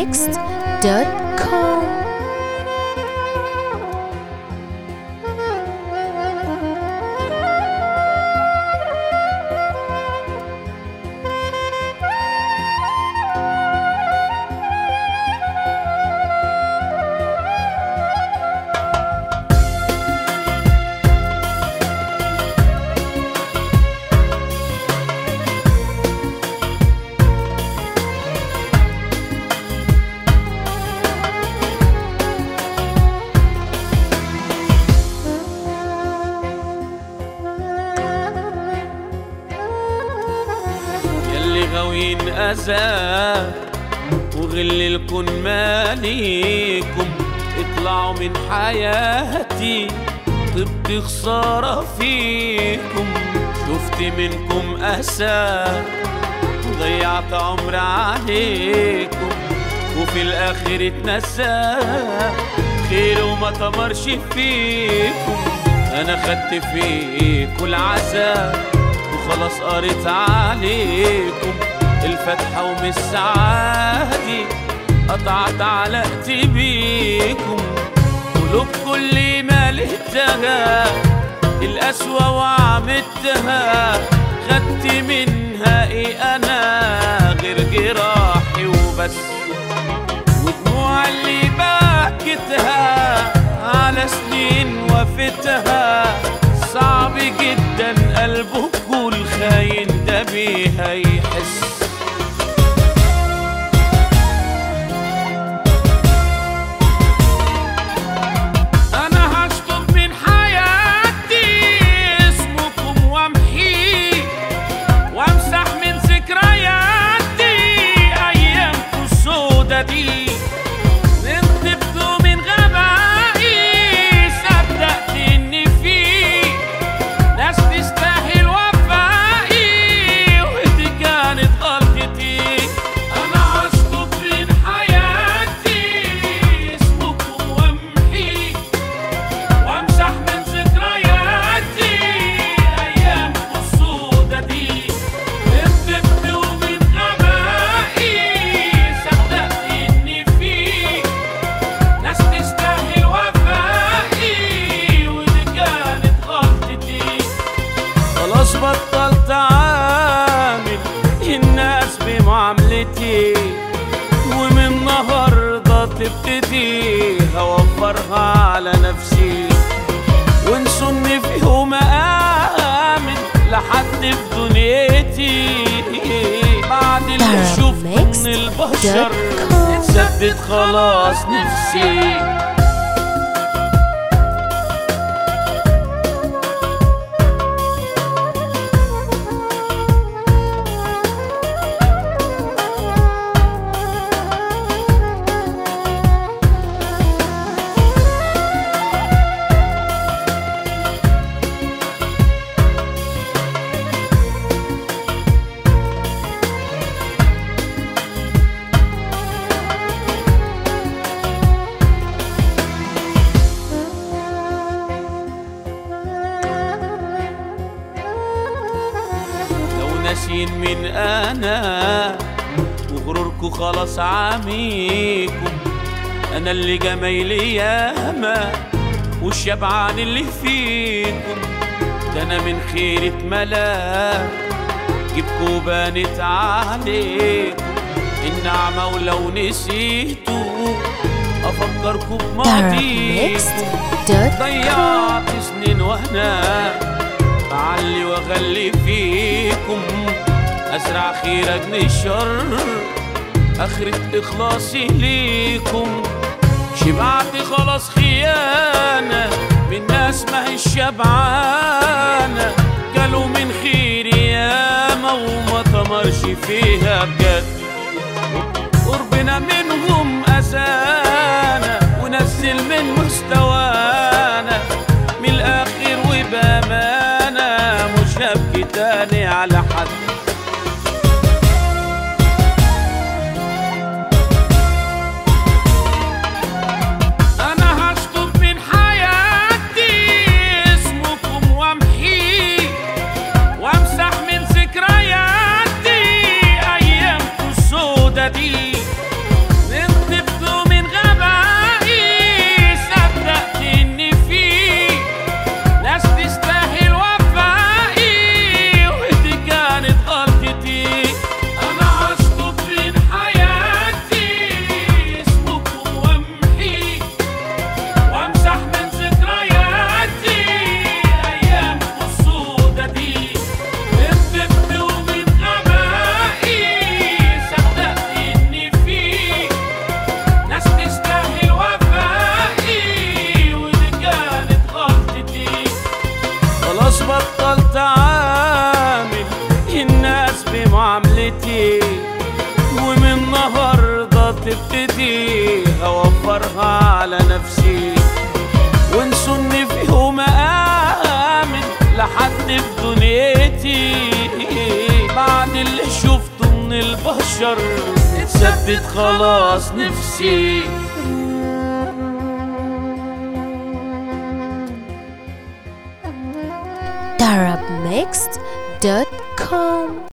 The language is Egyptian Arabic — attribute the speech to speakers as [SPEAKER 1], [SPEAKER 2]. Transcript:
[SPEAKER 1] DarkMixed.com
[SPEAKER 2] يلي غاويين أذى وغل الكون ماليكم اطلعوا من حياتي طب خسارة فيكم شفت منكم أسى ضيعت عمر عليكم وفي الآخر اتنسى خير وما تمرش فيكم أنا خدت فيكم العذاب وخلاص قريت عليكم الفتحة ومن السعادة قطعت علاقتي بيكم قلوب كل ما لقيتها القسوة وعملتها خدت منها ايه انا غير جراحي وبس ودموع اللي بكتها على سنين وفتها صعب جدا قلبكوا الخاين ده بيها يحس انا هشطب من حياتي اسمكم وامحيه وامسح من ذكرياتي ايامكم السودا دي نكتبتوا من غبائي صدقت ان في ناس تستاهل وفائي ودي كانت غلطتي انا هشطب من حياتي اسمكم وامحيه وامسح من ذكرياتي ايام السودة دي نكتبت ومن غبائي صدقت ان في ناس تستاهل وفائي ودي كانت غلطتي خلاص بطلت عامل الناس بمعاملتي ومن النهارده تبتدي اوفرها على نفسي وانسوا اني في يوم امن لحد في دنيتي بعد اللي شفته من البشر اتثبت خلاص نفسي لو ناسين من انا وغروركوا خلاص عاميكم انا اللي جمايلي ياما والشبعان اللي فيكم ده انا من خير اتملا جيبكوا بانت عليكم النعمة ولو نسيتوا افكركوا بماضيكم
[SPEAKER 1] DarkMixed.com
[SPEAKER 2] ضيعت سنين وانا بعلي واغلي فيكم ازرع خير اجني الشر اخرة اخلاصي ليكم شبعت خلاص خيانة من ناس ما هي شبعانة قالوا من خير ياما وما تمرش فيها بجد قربنا منهم أذانا ونزل من مستوانا من الآخر وبأمانة مش هبكي تاني على حد أنا هشطب من حياتي اسمكم وامحيه وامسح من ذكرياتي أيامكم السودا دي من تبتدي هوفرها على نفسي وانسوا اني فيهم امن لحد في دنيتي بعد اللي شفته من البشر اتثبت خلاص نفسي
[SPEAKER 1] darabmixed.com